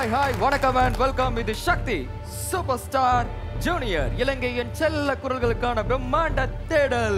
Hi hi வணக்கம் and welcome இது Sakthi super star junior இலங்கையின் செல்ல குரல்களுக்கான பிரம்மாண்ட தேடல்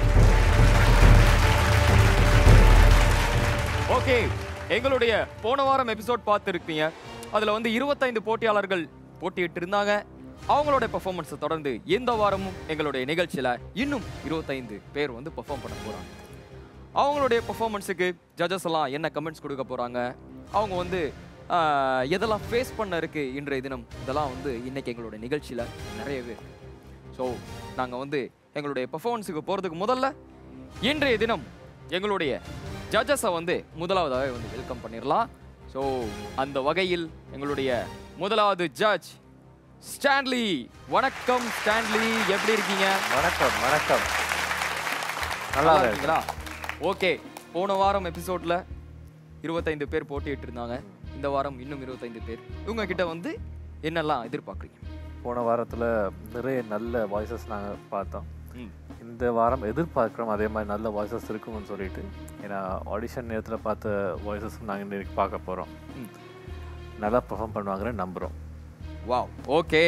ஓகே எங்களுடைய போன வாரம் எபிசோட் பார்த்துருப்பீங்க அதுல வந்து இருபத்தைந்து போட்டியாளர்கள் போட்டியிட்டு இருந்தாங்க அவங்களோட பெர்ஃபார்மன்ஸை தொடர்ந்து இந்த வாரமும் எங்களுடைய நிகழ்ச்சியில இன்னும் இருபத்தைந்து பேர் வந்து பெர்ஃபார்ம் பண்ண போறாங்க அவங்களுடைய பெர்ஃபார்மன்ஸுக்கு ஜட்ஜஸ் எல்லாம் என்ன கமெண்ட்ஸ் கொடுக்க போறாங்க அவங்க வந்து ஆஹ், எதெல்லாம் ஃபேஸ் பண்ண இருக்கு இன்றைய தினம் இதெல்லாம் வந்து இன்னைக்கு எங்களுடைய நிகழ்ச்சியில நிறையவே இருக்கு ஸோ நாங்கள் வந்து எங்களுடைய பெர்ஃபார்மன்ஸுக்கு போகிறதுக்கு முதல்ல இன்றைய தினம் எங்களுடைய ஜட்ஜஸை வந்து முதலாவதாக வந்து வெல்கம் பண்ணிடலாம் ஸோ அந்த வகையில் எங்களுடைய முதலாவது ஜட்ஜ் ஸ்டான்லி வணக்கம் ஸ்டான்லி எப்படி இருக்கீங்க வணக்கம் வணக்கம் நல்லா நல்லா இருக்கு இருக்கீங்களா ஓகே போன வாரம் எபிசோட்ல இருபத்தைந்து பேர் போட்டியிட்டு இருந்தாங்க இந்த வாரம் இன்னும் இருபத்தைந்து பேர் இவங்க கிட்ட வந்து என்னெல்லாம் எதிர்பார்க்குறீங்க போன வாரத்தில் நிறைய நல்ல வாய்ஸஸ் நாங்கள் பார்த்தோம் ம் இந்த வாரம் எதிர்பார்க்குறோம் அதே மாதிரி நல்ல வாய்ஸஸ் இருக்கும்னு சொல்லிட்டு ஏன்னா ஆடிஷன் நேரத்தில் பார்த்த வாய்ஸஸும் நாங்கள் இன்னைக்கு பார்க்க போகிறோம் ம் நல்லா பெர்ஃபார்ம் பண்ணுவாங்கன்னு நம்புகிறோம் வாவ் ஓகே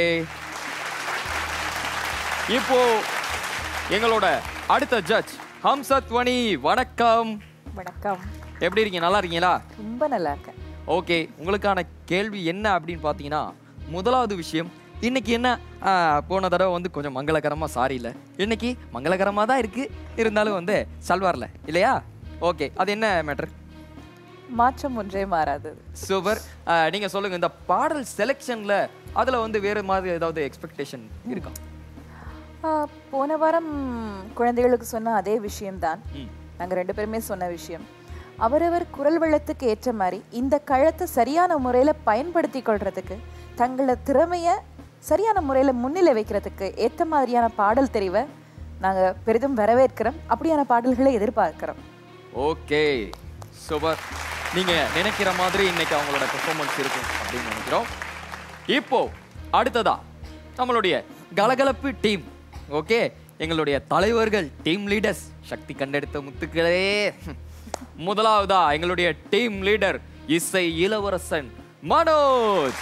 இப்போ எங்களோட அடுத்த ஜட்ஜ் ஹம்சத் வனி வணக்கம் வணக்கம் எப்படி இருக்கீங்க நல்லா இருக்கீங்களா ரொம்ப நல்லா இருக்கேன் ஓகே உங்களுக்கான கேள்வி என்ன அப்படின்னு பார்த்தீங்கன்னா முதலாவது விஷயம் இன்னைக்கு என்ன ஆ, போன தடவை வந்து கொஞ்சம் மங்களகரமாக சாரி இல்லை இன்னைக்கு மங்களகரமாக தான் இருக்கு இருந்தாலும் வந்து சல்வார்ல இல்லையா ஓகே அது என்ன மேட்டர் மாற்றம் ஒன்றே மாறாதது சூப்பர் நீங்கள் சொல்லுங்க இந்த பாடல் செலெக்ஷனில் அதில் வந்து வேறு மாதிரி ஏதாவது எக்ஸ்பெக்டேஷன் இருக்கா ஆ, போன வாரம் குழந்தைகளுக்கு சொன்ன அதே விஷயம்தான் ம் நாங்கள் ரெண்டு பேருமே சொன்ன விஷயம் அவரவர் குரல் வளத்துக்கு ஏற்ற மாதிரி இந்த கழத்தை சரியான முறையில் பயன்படுத்தி கொள்றதுக்கு தங்களோட திறமையை சரியான முறையில் முன்னிலை வைக்கிறதுக்கு ஏற்ற மாதிரியான பாடல் தெரிவை நாங்கள் பெரிதும் வரவேற்கிறோம் அப்படியான பாடல்களை எதிர்பார்க்கிறோம் ஓகே சூப்பர் நீங்க நினைக்கிற மாதிரி இன்னைக்கு அவங்களோட பெர்ஃபார்மன்ஸ் இருக்கும் அப்படின்னு நினைக்கிறோம் இப்போ அடுத்ததா நம்மளுடைய கலகலப்பு டீம் ஓகே எங்களுடைய தலைவர்கள் டீம் லீடர்ஸ் சக்தி கண்டெடுத்த முத்துக்களே முதலாவதா எங்களுடைய டீம் லீடர் இசை இளவரசன் மனோஜ்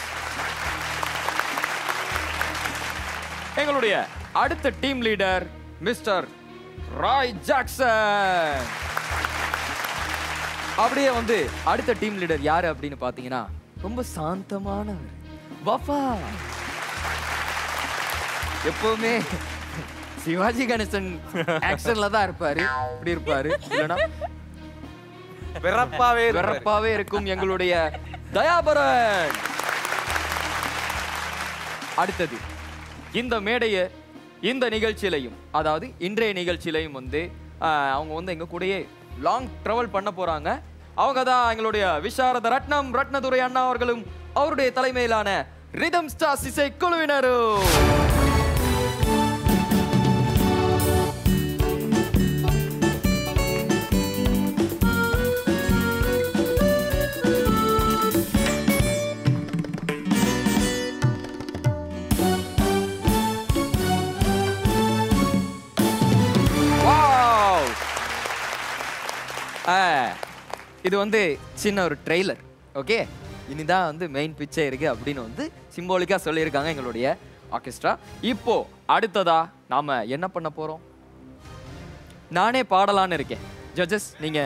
எங்களுடைய அடுத்த team leader mister Roy Jackson அப்படியே வந்து அடுத்த டீம் லீடர் யாரு அப்படின்னு பாத்தீங்கன்னா ரொம்ப சாந்தமானவர் வஃபா எப்பவுமே சிவாஜி கணேசன் ஆக்ஷன்ல தான் இருப்பாரு இப்படி இருப்பாரு இல்லைன்னா பிறப்பாவே வெறப்பாவே இருக்கும் எங்களுடைய தயாபரன் அடுத்தது இந்த மேடையை இந்த நிகழ்ச்சியிலையும் அதாவது இன்றைய நிகழ்ச்சியிலையும் வந்து ஆஹ், அவங்க வந்து எங்க கூடயே லாங் ட்ராவல் பண்ண போறாங்க அவங்க தான் எங்களுடைய விசாரத ரத்னம் ரத்னதுரை அண்ணா அவர்களும் அவருடைய தலைமையிலான ரிதம் ஸ்டார்ஸ் இசை குழுவினரும் வாவ் ஆ, இது வந்து சின்ன ஒரு ட்ரெய்லர் ஓகே இனிதான் வந்து மெயின் பிச்சே இருக்கு அப்படின்னு வந்து சிம்போலிக்கா சொல்லியிருக்காங்க எங்களுடைய ஆர்கெஸ்ட்ரா இப்போ அடுத்ததா நாம என்ன பண்ண போறோம் நானே பாடலான்னு இருக்கேன் ஜட்ஜஸ் நீங்க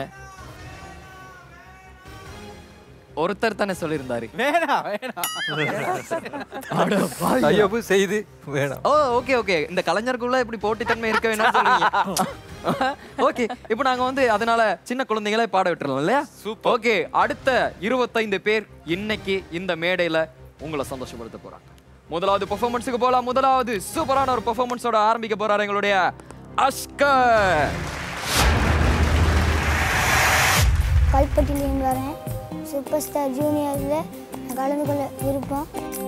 ஒருத்தர் தானே சொல்லியிருந்தாரு வேணாம் வேணாம் அட பாவிகளா. கையொப்பு செய்து வேணாம் ஓ ஓகே ஓகே இந்த கலைஞருக்குள்ள இப்படி போட்டித்தன்மை இருக்க வேணாம் சொல்றீங்க ஓகே இப்போ நாங்க வந்து அதனால சின்ன குழந்தைகளை பாட விட்டுறலாம் இல்லையா Super. ஓகே அடுத்த இருபத்தைந்து பேர் இன்னைக்கு இந்த மேடையில உங்களை சந்தோஷப்படுத்த போறாங்க முதலாவது பெர்ஃபார்மன்ஸுக்கு போலாம் முதலாவது சூப்பரான ஒரு பெர்ஃபார்மன்ஸோட ஆரம்பிக்க போறாரு எங்களுடைய அஸ்கர் கல்பட்டிலேருந்து வரேன் சூப்பர் ஸ்டார் ஜூனியரில் நான் கலந்து கொள்ள விருப்பம்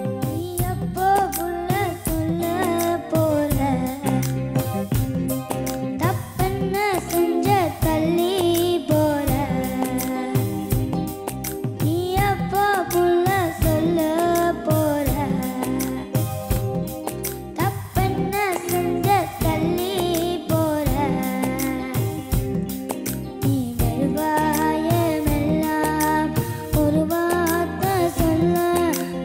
செஞ்ச தள்ளி போற நீ அப்பா புள்ள சொல்ல போற தப்பென்ன செஞ்ச தள்ளி போற நீ வருவாயமெல்லாம் ஒரு வார்த்தை சொல்ல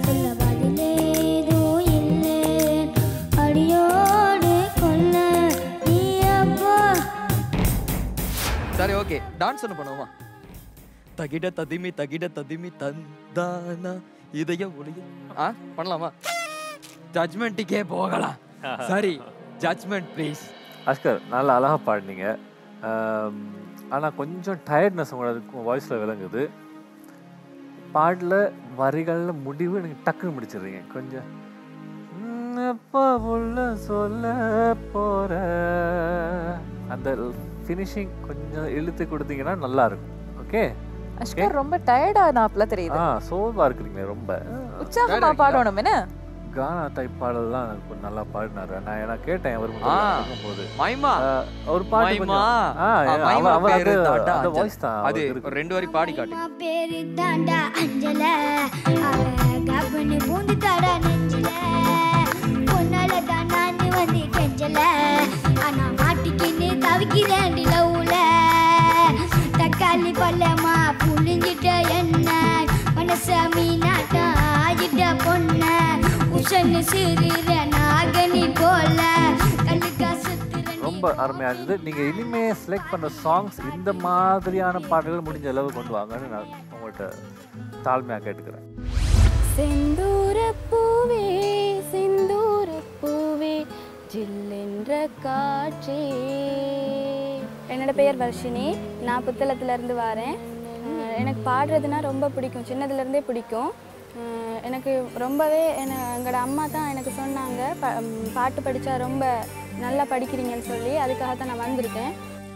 ஓகே டான்ஸ் ஒன்று பண்ணுவோமா தகிட ததிமி தகிட ததிமி தந்தானா இதய ஒளிய ஆ பண்ணலாமா ஜட்மெண்ட்டுக்கே போகலாம் சரி ஜட்மெண்ட் ப்ளீஸ் அஸ்கர் நல்லா அழகாக பாடினீங்க ஆனால் கொஞ்சம் டயர்ட்னஸ் உங்களோட வாய்ஸில் விளங்குது பாடல வரிகளில் முடிவு நீங்கள் டக்குன்னு முடிச்சிடுறீங்க கொஞ்சம் "உம், எப்போ உள்ள சொல்ல போற அந்த ஃபினிஷிங் கொஞ்சம் இழுத்து கொடுத்தீங்கன்னா நல்லா இருக்கும் ஓகே அஷ்கர் ரொம்ப டயர்டா நாப்ல தெரியுது ஆ சோர்வாக இருக்கிறீங்களே ரொம்ப உற்சாகமா பாடணும் என்ன கானா டைப் பாடலாம் எனக்கு நல்லா பாடினாரு நான் நான் கேட்டேன் அவர் ஆ. போது மைமா ஒரு பாட்டு மைமா கொஞ்சம் ஆ, ஆ, அவர் மைமா அவர் பேரு அது- தாண்டா அந்த அஞ்சல். வாய்ஸ் தான் அது அவருக்கு இருக்கு. ஒரு ரெண்டு வரி பாடி காட்டு அம்மா பேரு தாண்டா அஞ்சல அவ கபனு பூந்து தாடா நெஞ்சல பொன்னால தான் நான் வந்து கெஞ்சல ஆனா மாட்டிக்கின்னு தவிக்கிறேன் லவ்ல தக்காளி பழமா புளிஞ்சிட்ட என்ன மனச மீனாட்டா ஆகிட்ட பொண்ண உஷன்னு சிறுற நாகனி போல கல்லுக்கா சுத்துற ரொம்ப அருமையா இருந்தது நீங்க இனிமே செலக்ட் பண்ற சாங்ஸ் இந்த மாதிரியான பாடல்கள் முடிஞ்ச அளவு கொண்டு வாங்கன்னு நான் உங்கள்கிட்ட தாழ்மையா கேட்டுக்கிறேன் செந்தூர பூவே செந்தூர பூவே ஜில்லென்ற காற்றே என்னோட பெயர் வர்ஷினி நான் புத்தளத்துலேருந்து வரேன் அஹ் எனக்கு பாடுறதுனா ரொம்ப பிடிக்கும் சின்னதுலேருந்தே பிடிக்கும் அஹ் எனக்கு ரொம்பவே என்ன எங்களோட அம்மா தான் எனக்கு சொன்னாங்க ப ம், பாட்டு படித்தா ரொம்ப நல்லா படிக்கிறீங்கன்னு சொல்லி அதுக்காக தான் நான் வந்திருக்கேன்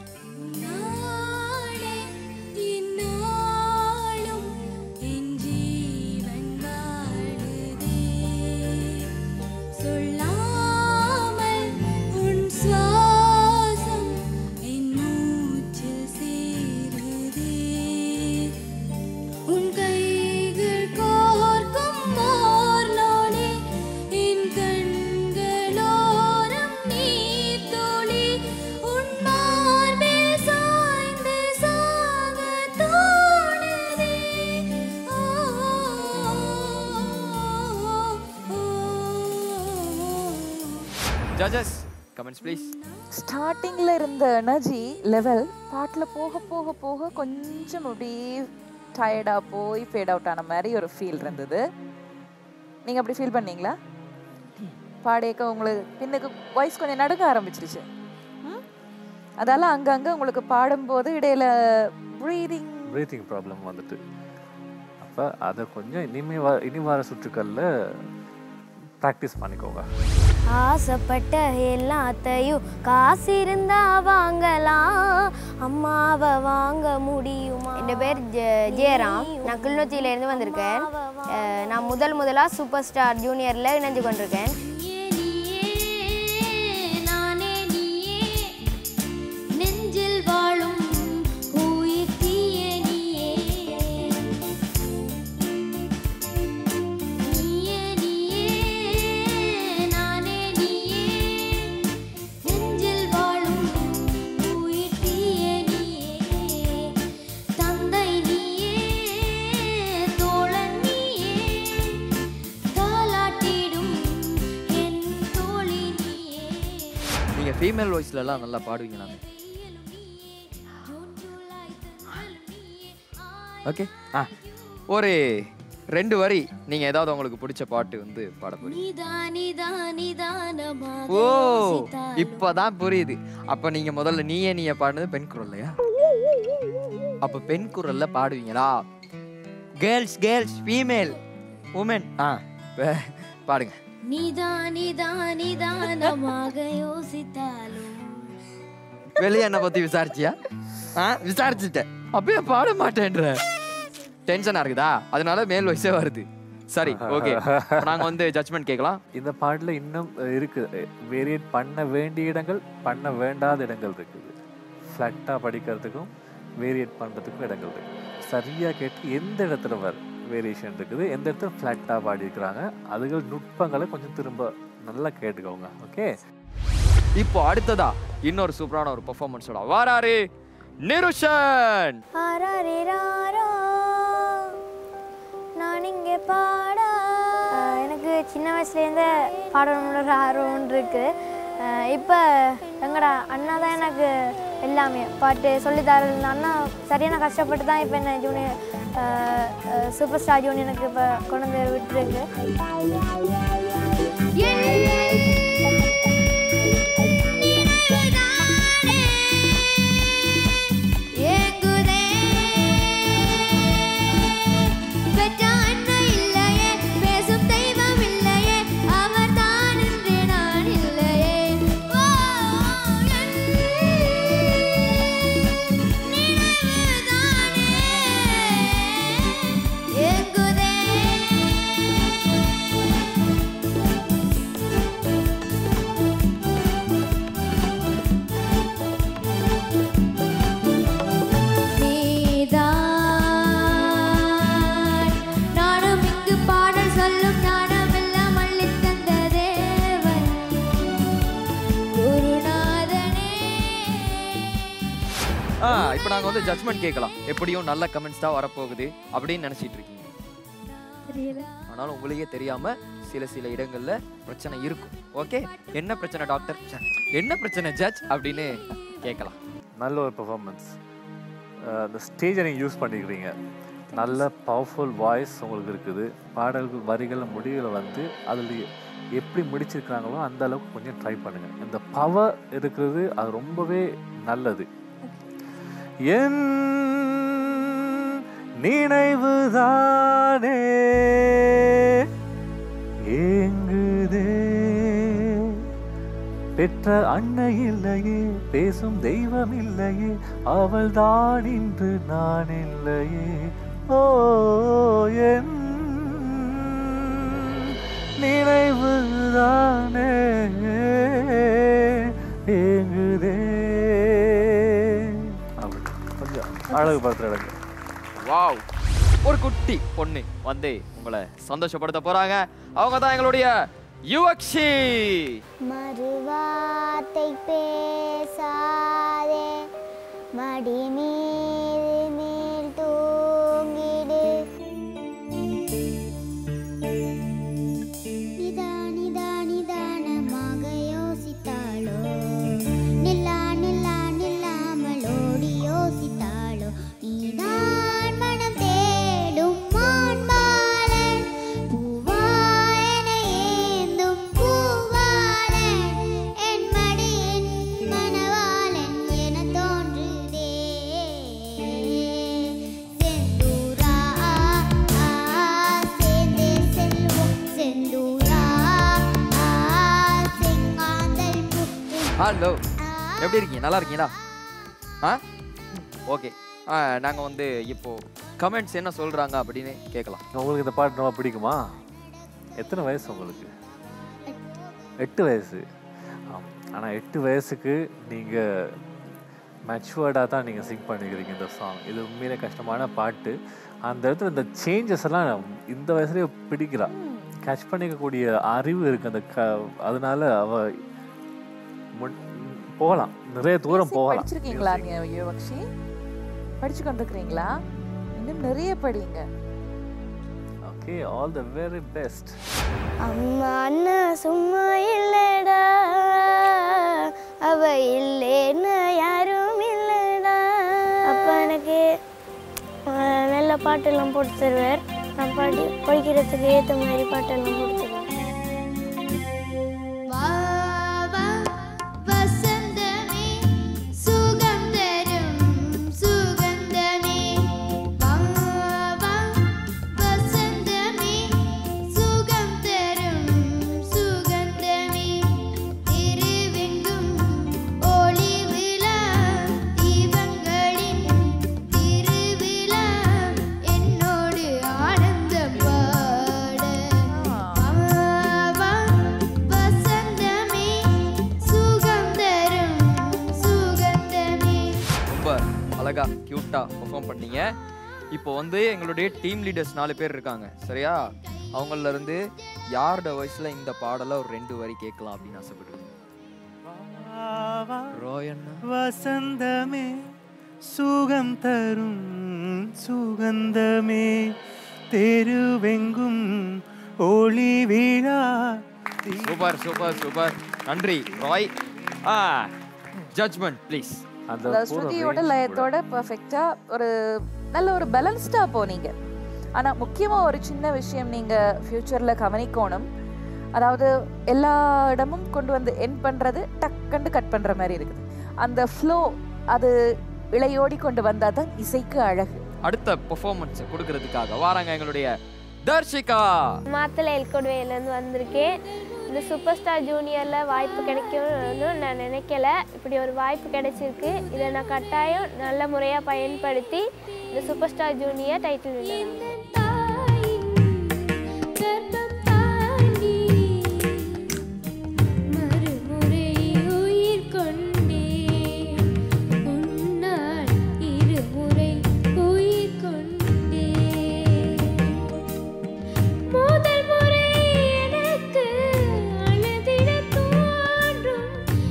நாளே இந்நாளும் என் ஜீவன் வாழுதே. சொல்லாமல் உன் சுவாசம் என் மூச்சில் சேருதே. உன் கைகள் கோர்க்கும் ஓர் நொடி, என் கண்களோரம் நீர் துளி, உன் மார்பில் சாய்ந்து சாக தோணுதே. ஓ, ஓ, ஓ. ஜட்ஜஸ் கமெண்ட்ஸ் ப்ளீஸ் ஸ்டார்டிங்ல இருந்த எனர்ஜி லெவல் பாட்டுல போக போக போக கொஞ்சம் அப்படியே டயர்டா போய் ஃபேட் அவுட் ஆன மாதிரி ஒரு ஃபீல் இருந்தது நீங்க அப்படி ஃபீல் பண்ணீங்களா பாடியக்க உங்களுக்கு பின்னுக்கு வாய்ஸ் கொஞ்சம் நடுங்க ஆரம்பிச்சிருச்சு ம்? அதால அங்கங்க உங்களுக்கு பாடும்போது இடையில ப்ரீதிங் பிரீத்திங் ப்ராப்ளம் வந்துட்டு அப்போ அதை கொஞ்சம் இனிமே வ இனி வர சுற்றுக்களில் ப்ராக்டிஸ் பண்ணிக்கோங்க ஆசைப்பட்ட எல்லாத்தையும் காசு இருந்தா வாங்கலாம் அம்மாவை வாங்க முடியுமா என் பேர் ஜெ- ஜெயராம் நான் கிளிநொச்சியிலேருந்து வந்திருக்கேன் அஹ் நான் முதல் முதலாக சூப்பர் ஸ்டார் ஜூனியரில் இணைஞ்சு கொண்டிருக்கேன் நீயே நீயே நானே நீயே நெஞ்சில் வாழும் உயிர் தீயே நீயே நீயே நீயே நானே நீயே நெஞ்சில் வாழும் உயிர் தீயே நீயே தந்தை நீயே தோழன் நீயே தாலாட்டிடும் என் தோழி நீயே நீங்க ஃபீமேல் வாய்ஸ்லலாம் நல்லா பாடுவீங்களாமே ஓகே ஆ ஒரு ரெண்டு வரி நீங்க ஏதாவது உங்களுக்கு பிடிச்ச பாட்டு வந்து பாட போறீங்க நீதான் நீதான் நிதானமாக ஓ யோசித்தாலும் இப்பதான் புரியுது அப்ப நீங்க முதல்ல நீயே நீயே பாடுனது பெண் குரல்லையா அப்ப பெண் குரல்ல பாடுவீங்களா கேர்ள்ஸ் கேர்ள்ஸ் ஃபீமேல் உமன் ஆ பே- பாடுங்க நீதான் நீதான் நிதானமாக யோசித்தாலும் வெளியே என்ன பத்தி விசாரிச்சியா ஆ விசாரிச்சுட்டேன் அப்பயே பாட மாட்டேன்ற டென்ஷனா இருக்குதா அதனால மேல் வயசே வருது சரி ஓகே நாங்க வந்து ஜட்ஜ்மெண்ட் கேட்கலாம் இந்த பாட்டில் இன்னும் இருக்குது வேரியேட் பண்ண வேண்டிய இடங்கள் பண்ண வேண்டாத இடங்கள் இருக்குது ஃப்ளாட்டாக படிக்கிறதுக்கும் வேரியேட் பண்ணுறதுக்கும் இடங்கள் இருக்குது சரியாக கேட்டு எந்த இடத்துல வர வேரியேஷன் இருக்குது எந்த இடத்துல ஃப்ளாட்டாக பாடியிருக்கிறாங்க அதுகள் நுட்பங்களை கொஞ்சம் திரும்ப நல்லா கேட்டுக்கோங்க ஓகே இப்போ அடுத்ததா இன்னொரு சூப்பரான ஒரு பெர்ஃபார்மன்ஸோட வாராரு நிருஷன் ஆராரிராரோ, நான் இங்கே பாட அஹ் எனக்கு சின்ன வயசுலேருந்தே பாடணும்னு ஒரு ஆர்வம் இருக்கு இப்போ எங்களோட அண்ணா தான் எனக்கு எல்லாமே பாட்டு சொல்லி தரலன்னா சரியான கஷ்டப்பட்டு தான் இப்போ என்ன ஜூனியர் சூப்பர் ஸ்டார் ஜூனியருக்கு இப்போ கொண்டு வந்து விட்டுருக்கு ஏங்குதே பெற்ற அன்னை இல்லையே பேசும் தெய்வம் இல்லையே அவர் தான் என்று நான் இல்லையே ஓ, என் நினைவுதானே ஏங்குதே நீதான் நானும் இங்கு பாடல் சொல்லும் ஞானமெல்லாம் அள்ளித் தந்த தேவன் குருநாதனே ஆ இப்போ நாங்க வந்து ஜட்மெண்ட் கேட்கலாம் எப்படியும் நல்ல கமெண்ட்ஸ் தான் வரப்போகுது அப்படின்னு நினைச்சிட்டு இருக்கீங்க தெரியல ஆனாலும் உங்களுக்கே தெரியாம சில சில இடங்கள்ல பிரச்சனை இருக்கும் ஓகே என்ன பிரச்சனை டாக்டர் ச்சே, என்ன பிரச்சனை ஜட்ஜ் அப்படின்னு கேட்கலாம் நல்ல ஒரு பெர்ஃபார்மன்ஸ் அந்த ஸ்டேஜை நீங்கள் யூஸ் பண்ணிக்கிறீங்க நல்ல பவர்ஃபுல் வாய்ஸ் உங்களுக்கு இருக்குது பாடல்கள் வரிகள் முடிவில் வந்து அதில் எப்படி முடிச்சிருக்கிறாங்களோ அந்த அளவுக்கு கொஞ்சம் ட்ரை பண்ணுங்கள் இந்த பவர் இருக்கிறது அது ரொம்பவே நல்லது என் நினைவுதானே ஏங்குதே பெற்ற அன்னை இல்லையே பேசும் தெய்வம் இல்லையே அவள் தான் இன்று நான் இல்லையே ஓ என் நினைவுதானே ஏங்குதே அப்படி கொஞ்சம் அழகுபடுத்துற இடங்க வாவ் ஒரு குட்டி பொண்ணு வந்து உங்களை சந்தோஷப்படுத்த போறாங்க அவங்க தான் எங்களுடைய யுவக்ஷி மறுவார்த்தை பேசாதே மடி மீது மேல் தூங்கிடு நிதா நிதா நிதானமாக யோசித்தாளோ நில்லா நில்லா நில்லாமல் ஓடி யோசித்தாளோ நீதான் மனம் தேடும் மான்பாலன் பூவாயன ஏந்தும் பூவாலன் என் மடியின் மணவாளன் என தோன்றுதே செந்தூரா சேர்ந்தே செல்வோம் செந்தூரா செங்காந்தல் பூ ஹலோ எப்படி இருக்கீங்க நல்லா இருக்கீங்களா ஆ ஓகே ஆ நாங்கள் வந்து இப்போ கமெண்ட்ஸ் என்ன சொல்றாங்க அப்படின்னு கேட்கலாம் உங்களுக்கு இந்த பாட்டு ரொம்ப பிடிக்குமா எத்தனை வயசு உங்களுக்கு எட்டு வயசு ஆனால் எட்டு வயசுக்கு நீங்கள் மெச்சுவர்டாக தான் நீங்கள் சிங் பண்ணிக்கிறீங்க இந்த சாங் இது உண்மையிலே கஷ்டமான பாட்டு அந்த இடத்துல இந்த சேஞ்சஸ் எல்லாம் இந்த வயசுலேயே பிடிக்கிறா கேட்ச் பண்ணிக்கக்கூடிய அறிவு இருக்குது அந்த க அதனால அவ முன் போகலாம் நிறைய தூரம் Music போகலாம் படிச்சிருக்கீங்களா நீங்க யுவக்ஷி படிச்சு கொண்டிருக்கிறீங்களா இன்னும் நிறைய படிங்க okay all the very best அம்மா அண்ணன் சும்மா இல்லடா அவ இல்லைன்னு யாரும் இல்லடா அப்பா எனக்கு அஹ், நல்ல பாட்டெல்லாம் போட்டு தருவார் நான் பாடி படிக்கிறதுக்கு ஏற்ற மாதிரி பாட்டெல்லாம் போட்டு தருவார் வா வா வசந்தமே சுகம் தரும் சுகந்தமே வா வா வசந்தமே சுகம் தரும் சுகந்தமே திருவெங்கும் ஒளி விழா தீபங்களின் திருவிழா என்னோடு ஆனந்தம் பாட வா வசந்தமே சுகம் தரும் சுகந்தமே ரொம்ப அழகா கியூட்டா பெர்ஃபார்ம் பண்ணீங்க இப்போ வந்து எங்களுடைய டீம் லீடர்ஸ் நாலு பேர் இருக்காங்க சரியா அவங்கள இருந்து யாரோட வயசுல இந்த பாடலை ஒரு ரெண்டு வரி கேட்கலாம் அப்படின்னு ஆசைப்படுறீங்க ரோயண்ணா வசந்தமே சுகம் தரும் சுகந்தமே தெருவெங்கும் ஒளி விழா சூப்பர் சூப்பர் சூப்பர் நன்றி ராய் ஆ ஜட்ஜ்மெண்ட் ப்ளீஸ் அந்த அந்த போற ஸ்ருதியோட range கூட. லயத்தோட பெர்ஃபெக்டா ஒரு நல்ல ஒரு பேலன்ஸ்டா போனீங்க ஆனா முக்கியமா ஒரு சின்ன விஷயம் நீங்க ஃபியூச்சர்ல கவனிக்கணும் அதாவது எல்லா இடமும் கொண்டு வந்து என் பண்றது டக்குன்னு கட் பண்ற மாதிரி இருக்குது அந்த ஃப்ளோ அது இளையோடி கொண்டு வந்தா தான் இசைக்கு அழகு அடுத்த பெர்ஃபார்மன்ஸ் கொடுக்கறதுக்காக வாராங்க எங்களுடைய தர்ஷிகா மாத்தலை எல்கொடுவையிலேருந்து வந்திருக்கேன் இந்த சூப்பர் ஸ்டார் ஜூனியரில் வாய்ப்பு கிடைக்கும்னு நான் நினைக்கல இப்படி ஒரு வாய்ப்பு கிடைச்சிருக்கு இதை நான் கட்டாயம் நல்ல முறையாக பயன்படுத்தி இந்த super star junior title winner கர்ப்பம் தாண்டி மறுமுறை உயிர் கொண்டேன் உன்னால் இருமுறை உயிர் கொண்டேன் முதல் முறை எனக்கு அழுதிட தோன்றும்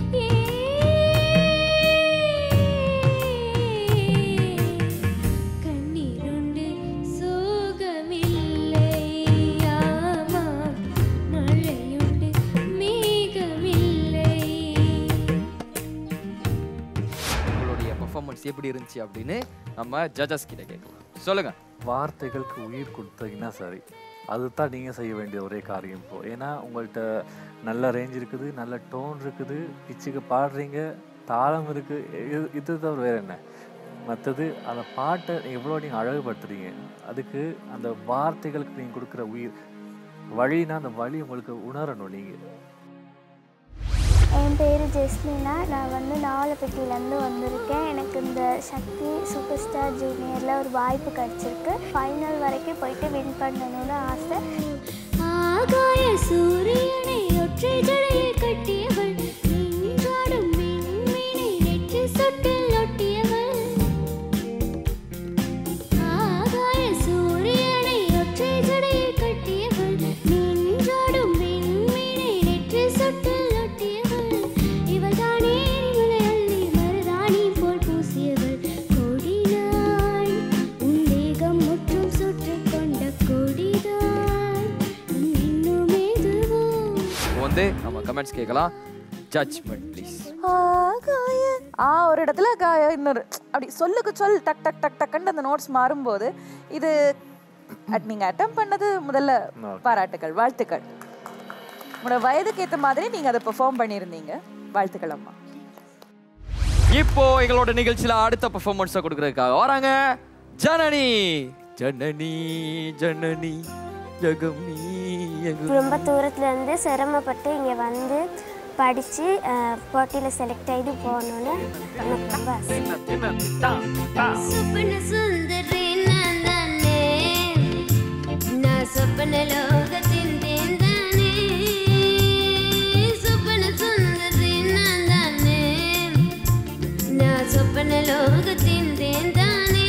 ஏன் கண்ணீருண்டு சோகமில்லை ஆமாம் மழையுண்டு மேகமில்லை உங்களுடைய பெர்ஃபார்மன்ஸ் எப்படி இருந்துச்சு அப்படின்னு நம்ம ஜட்ஜஸ் கிட்ட கேட்கலாம் சொல்லுங்க வார்த்தைகளுக்கு உயிர் கொடுத்தீங்கன்னா சரி அதுதான் நீங்கள் செய்ய வேண்டிய ஒரே காரியம் இப்போ ஏன்னா உங்கள்கிட்ட நல்ல ரேஞ்ச் இருக்குது நல்ல டோன் இருக்குது பிச்சுக்கு பாடுறீங்க தாளம் இருக்குது இது இது தவிர வேறு என்ன மற்றது அந்த பாட்டை எவ்வளோ நீங்கள் அழகுபடுத்துறீங்க அதுக்கு அந்த வார்த்தைகளுக்கு நீங்கள் கொடுக்குற உயிர் வழினா அந்த வழி உங்களுக்கு உணரணும் நீங்கள் என் பேர் ஜெஸ்மினா நான் வந்து நாவலப்பட்டியிலேருந்து வந்திருக்கேன் எனக்கு இந்த சக்தி சூப்பர் ஸ்டார் ஜூனியரில் ஒரு வாய்ப்பு கிடச்சிருக்கு ஃபைனல் வரைக்கும் போயிட்டு வின் பண்ணணும்னு ஆசை ஆகாய சூரியனை ஒற்றை ஜடையில் கட்டியவள் நின்றாடும் மின்மினி நெற்றி சொட்டில் ஒட்டியவள் ஆகாய சூரியனை ஒற்றை ஜடையில் கட்டியவள் நின்றாடும் மின்மினி நெற்றி சொட்டில் ஒட்டியவள் இவள் தானே இவளை அள்ளி மருதாணி போல் பூசியவள் கொடினாள் உன் தேகம் முற்றும் சுற்றி கொண்ட கொடிதான் இன்னும் எதுவோ இப்போ வந்து நம்ம கமெண்ட்ஸ் கேட்கலாம் ஜட்ஜ்மெண்ட் ப்ளீஸ் ஆகாய ஆ ஒரு இடத்துல காய இன்னொரு அப்படி சொல்லுக்கு சொல் டக் டக் டக் டக்குன்னு அந்த நோட்ஸ் மாறும்போது இது அட் நீங்க அட்டம் பண்ணது முதல்ல பாராட்டுகள் வாழ்த்துக்கள் உங்களோட வயதுக்கு ஏத்த மாதிரி நீங்க அதை பெர்ஃபார்ம் பண்ணியிருந்தீங்க வாழ்த்துக்கள் அம்மா இப்போ எங்களோட நிகழ்ச்சியில அடுத்த பெர்ஃபார்மன்ஸை கொடுக்கறதுக்காக வராங்க ஜனனி ஜனனி ஜனனி ஜகம் நீ எங்கு- ரொம்ப தூரத்துலேருந்து சிரமப்பட்டு இங்கே வந்து படித்து போட்டியில் செலக்ட் ஆகிட்டு போகணுன்னு எனக்கு ரொம்ப ஆசை சொப்பன சுந்தரி நான் தானே நான் சொப்பன லோகத்தின் தேன்தானே சொப்பன சுந்தரி நான் தானே நான் சொப்பன லோகத்தின் தேன்தானே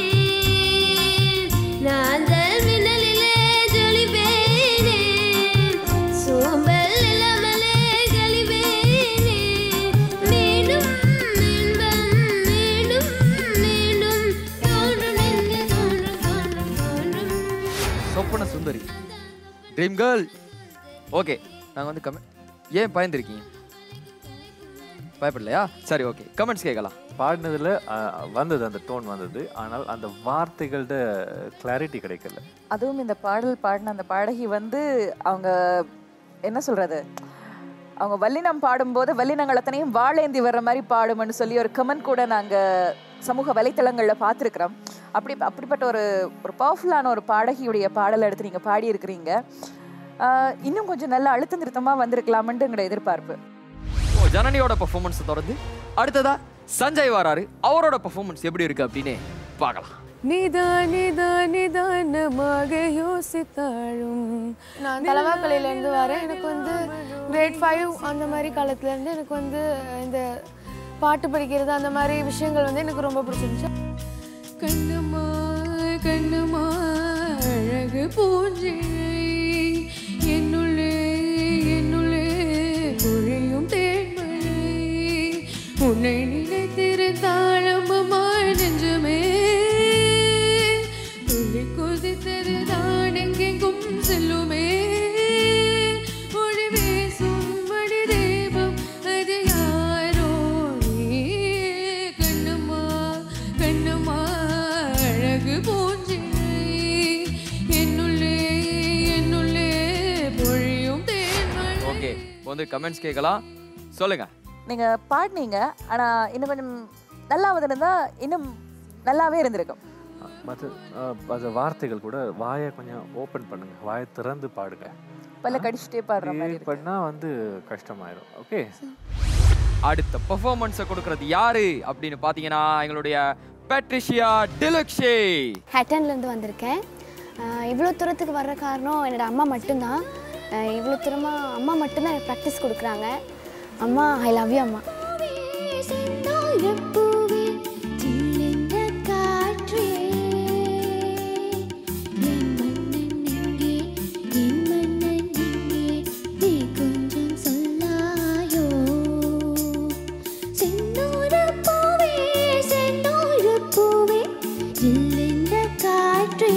நான் தான் மின்னலிலே ஜொலிப்பேனே சோம்பல் இல்லாமலே கழிவேனே மீண்டும் இன்பம் மீண்டும் மீண்டும் தோன்றும் நெஞ்சில் தோன்றும் தோன்றும் தோன்றும் சொப்பன சுந்தரி ட்ரீம் கேர்ள் ஓகே நாங்கள் வந்து கமெண்ட் ஏன் பயந்துருக்கீங்க பயப்படலையா சரி ஓகே கமெண்ட்ஸ் கேட்கலாம் பாடினதில் வந்தது அந்த டோன் வந்தது ஆனால் அந்த வார்த்தைகளோட கிளாரிட்டி கிடைக்கல அதுவும் இந்த பாடல் பாடின அந்த பாடகி வந்து அவங்க என்ன சொல்றது அவங்க வல்லினம் பாடும்போது வல்லினங்கள் அத்தனையும் வாழேந்தி வர்ற மாதிரி பாடும்னு சொல்லி ஒரு கமெண்ட் கூட நாங்க சமூக வலைத்தளங்களில் பார்த்துருக்குறோம் அப்படி அப்படிப்பட்ட ஒரு ஒரு பவர்ஃபுல்லான ஒரு பாடகியுடைய பாடலை எடுத்து நீங்கள் பாடியிருக்கிறீங்க ஆஹ் இன்னும் கொஞ்சம் நல்ல அழுத்த நிறுத்தமாக வந்திருக்கலாம்ன்ட்டு எங்களோட எதிர்பார்ப்பு ஓ ஜனனியோட பெர்ஃபார்மன்ஸை தொடர்ந்து அடுத்ததா சஞ்சய் வராரு அவரோட பெர்ஃபார்மன்ஸ் எப்படி இருக்கு அப்படின்னு பார்க்கலாம் நிதான் நிதான் நிதானமாக யோசித்தாலும் நான் தலைவாக்கலையிலேருந்து வரேன் எனக்கு வந்து கிரேட் ஃபைவ் அந்த மாதிரி காலத்துலேருந்து எனக்கு வந்து இந்த பாட்டு படிக்கிறது அந்த மாதிரி விஷயங்கள் வந்து எனக்கு ரொம்ப பிடிச்சிருந்துச்சு கண்ணுமா கண்ணுமா அழகு பூஞ்சிழை என்னுள்ளே என்னுள்ளே பொழியும் தேன்மழை உன்னை நினைத்திருந்தாழமமா நெஞ்சமே துள்ளி குதித்தது தான் எங்கெங்கும் செல்லுமே ஒளி வீசும் மணி தீபம் அது யாரோ நீ வந்து கமெண்ட்ஸ் கேட்கலாம் சொல்லுங்க நீங்க பாடினீங்க ஆனா இன்னும் கொஞ்சம் நல்லா வந்திருந்தா இன்னும் நல்லாவே இருந்திருக்கும் மற்ற மற்ற வார்த்தைகள் கூட வாயை கொஞ்சம் ஓப்பன் பண்ணுங்க வாயை திறந்து பாடுங்க பல்ல கடிச்சிட்டே பாடுற மாதிரி இப்படி பண்ணா வந்து கஷ்டமாயிடும் ஓகே அடுத்த பெர்ஃபார்மன்ஸை கொடுக்கறது யாரு அப்படின்னு பார்த்தீங்கன்னா எங்களுடைய பேட்ரிஷியா டிலுக்ஷே ஹேட்டன்லேருந்து வந்திருக்கேன் இவ்வளோ தூரத்துக்கு வர்ற காரணம் என்னோட அம்மா மட்டும்தான் இவ்வளோ தூரமாக அம்மா மட்டும்தான் எனக்கு ப்ராக்டிஸ் கொடுக்குறாங்க அம்மா ஐ லவ் யூ அம்மா செந்தாழப்பூவே, சில்லென்ற காற்றே, என் மன்னன் எங்கே, என் மன்னன் எங்கே, நீ கொஞ்சம் சொல்லாயோ? செந்தூரப்பூவே, செந்தூரப்பூவே, சில்லென்ற காற்றே,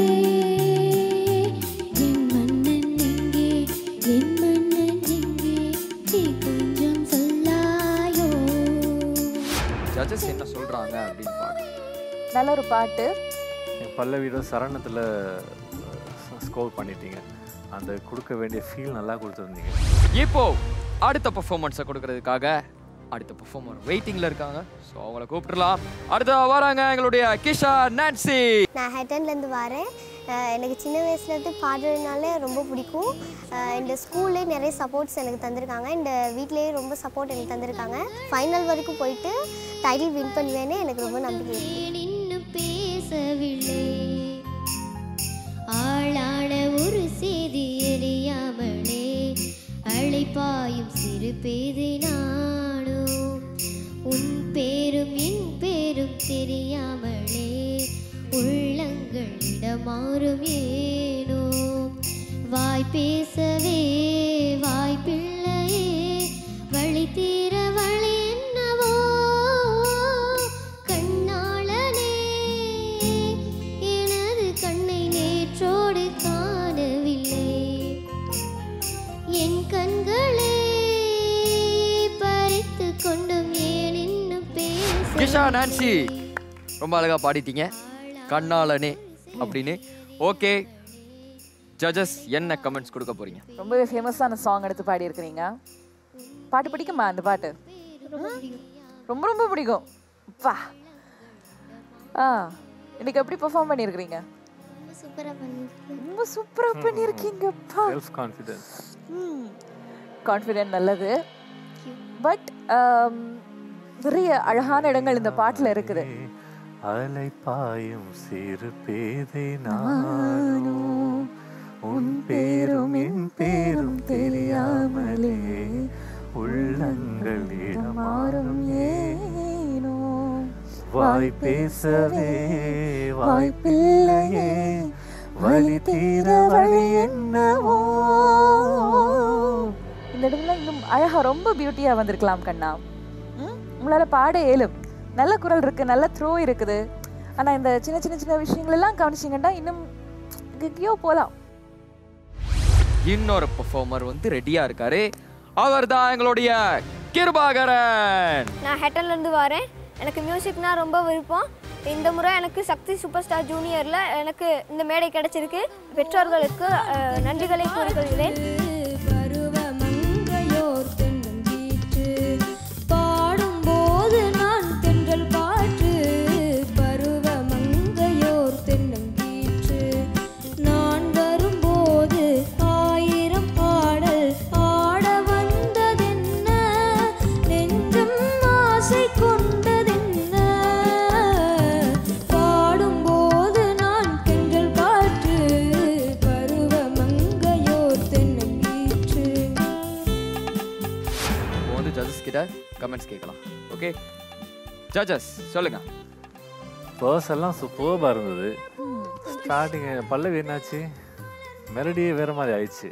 என் மன்னன் எங்கே, என் மன்னன் எங்கே, நீ கொஞ்சம் சொல்லாயோ ஜட்ஜஸ் என்ன சொல்றாங்க அப்படின்னு பார்க்கலாம் நல்ல ஒரு பாட்டு பல்லவியோட சரணத்தில் ஸ்கோர் பண்ணிட்டீங்க அந்த கொடுக்க வேண்டிய ஃபீல் நல்லா கொடுத்துருந்தீங்க இப்போ அடுத்த பெர்ஃபார்மன்ஸை கொடுக்கறதுக்காக அடுத்த பெர்ஃபார்மர் வெயிட்டிங்ல இருக்காங்க ஸோ அவங்கள கூப்பிட்டுலாம் அடுத்த வராங்க எங்களுடைய கிஷா நான்சி நான் ஹெட்டன்லேருந்து வரேன் அஹ் எனக்கு சின்ன வயசுலேருந்து பாடுறதுனால ரொம்ப பிடிக்கும் அஹ் இந்த ஸ்கூல்லே நிறைய சப்போர்ட்ஸ் எனக்கு தந்திருக்காங்க இந்த வீட்லேயே ரொம்ப சப்போர்ட் எனக்கு தந்திருக்காங்க ஃபைனல் வரைக்கும் போயிட்டு டைட்டில் வின் பண்ணுவேன்னு எனக்கு ரொம்ப நம்பிக்கை இருக்கு ஏன் இன்னும் பேசவில்லை ஆளான ஒரு செய்தி எரியாமலே அழைப்பாயும் சிறு பேதை நானோ உன் பேரும் என் பேரும் தெரியாமலே உள்ளங்கள் இடமாறும் ஏனோ வாய் பேசவே வாய்ப்பில்லையே வழி தீர வழி என்னவோ கண்ணாளனே எனது கண்ணை நேற்றோடு காணவில்லை என் கண்களே பறித்து கொண்டும் ஏன் இன்னும் பேச கிஷா நான்சி ரொம்ப அழகா பாடிட்டீங்க கண்ணாளனே அப்படின்னு ஓகே ஜட்ஜஸ் என்ன கமெண்ட்ஸ் கொடுக்க போறீங்க ரொம்பவே ஃபேமஸான சாங் எடுத்து பாடி இருக்கிறீங்க பாட்டு பிடிக்குமா அந்த பாட்டு ரொம்ப ரொம்ப பிடிக்கும் பா ஆ இன்னைக்கு எப்படி பெர்ஃபார்ம் பண்ணியிருக்கிறீங்க சூப்பராக பண்ணிருக்கேன் ரொம்ப சூப்பரா பண்ணியிருக்கீங்கப்பா செல்ஃப் கான்ஃபிடென்ஸ் கான்ஃபிடென்ட் நல்லது பட் நிறைய அழகான இடங்கள் இந்த பாட்டுல இருக்குது அலை பாயும் சிறு பேதை நானோ உன் பேரும் என் பேரும் தெரியாமலே உள்ளங்கள் இடமாறும் ஏனோ வாய் பேசவே வாய்ப்பில்லையே வழி தீர வழி என்னவோ இந்த இடத்துல இன்னும் அழகா ரொம்ப பியூட்டியா வந்திருக்கலாம் கண்ணா ம்? உங்களால பாட இயலும் நல்ல குரல் இருக்கு நல்ல த்ரோ இருக்குது ஆனா இந்த சின்ன சின்ன சின்ன விஷயங்கள் எல்லாம் கவனிச்சிங்கன்னா இன்னும் எங்கேயோ போலாம் இன்னொரு பெர்ஃபார்மர் வந்து ரெடியா இருக்காரு அவர் தான் எங்களுடைய கிருபாகரன் நான் ஹெட்டன்லேருந்து வரேன் எனக்கு மியூசிக்னா ரொம்ப விருப்பம் இந்த முறை எனக்கு சக்தி சூப்பர் ஸ்டார் ஜூனியரில் எனக்கு இந்த மேடை கிடைச்சிருக்கு பெற்றோர்களுக்கு அஹ், நன்றிகளை கூறுகிறேன் பருவமங்கையோர் தென்னங்கீற்று பாடும்போது நான் தென்றல் காற்று பருவமங்கையோர் தென்னங்கீற்று நான் வரும்போது ஆயிரம் பாடல் ஆட வந்ததென்ன நெஞ்சம் ஆசை கொண்டதென்ன பாடும்போது நான் தென்றல் காற்று பருவமங்கையோர் தென்னங்கீற்று இப்போ வந்து ஜட்ஜஸ் கிட்ட கமெண்ட்ஸ் கேட்கலாம் ஓகே ஜட்ஜஸ் சொல்லுங்க பர்ஸ் எல்லாம் சூப்பர்பாக இருந்தது ஸ்டார்டிங் பல்லவி என்னாச்சு மெலடியே வேற மாதிரி ஆயிடுச்சு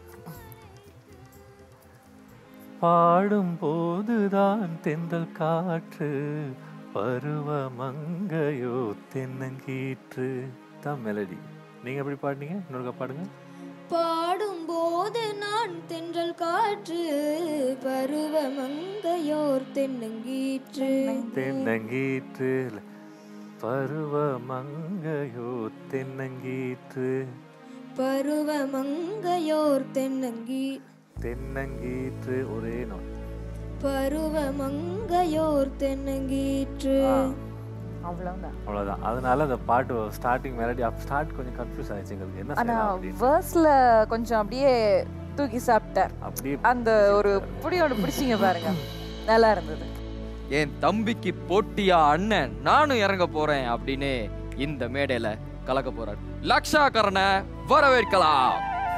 பாடும்போதுதான் தென்றல் காற்று பருவ மங்கையோ தென்னங்கீற்று தான் மெலடி நீங்க எப்படி பாடுனீங்க இன்னொருக்கா பாடுங்க பாடும்போது நான் தென்றல் காற்று பருவமங்கையோர் தென்னங்கீற்று தென்னங்கீற்று இல்ல, பருவ மங்கையோ தென்னங்கீற்று பருவமங்கையோர் தென்னங்கீ தென்னங்கீற்று ஒரே நோட் பருவமங்கையோர் தென்னங்கீற்று அவ்வளவுதான் அவ்வளோதான் அதனால அந்த பாட்டு ஸ்டார்டிங் மெலடி அப் ஸ்டார்ட் கொஞ்சம் கன்ஃபியூஸ் ஆயிடுச்சு எங்களுக்கு என்ன ஆனா செய்யலாம் அப்படின்னு வேர்ஸ்ல கொஞ்சம் அப்படியே தூக்கி சாப்பிட்டார் அப்படியே அந்த ஒரு புடியோட பிடிச்சிங்க பாருங்க நல்லா இருந்தது என் தம்பிக்கு போட்டியா அண்ணன் நானும் இறங்க போறேன் அப்படின்னு இந்த மேடையில கலக்க போறார் லக்ஷா கரனை வரவேற்கலாம்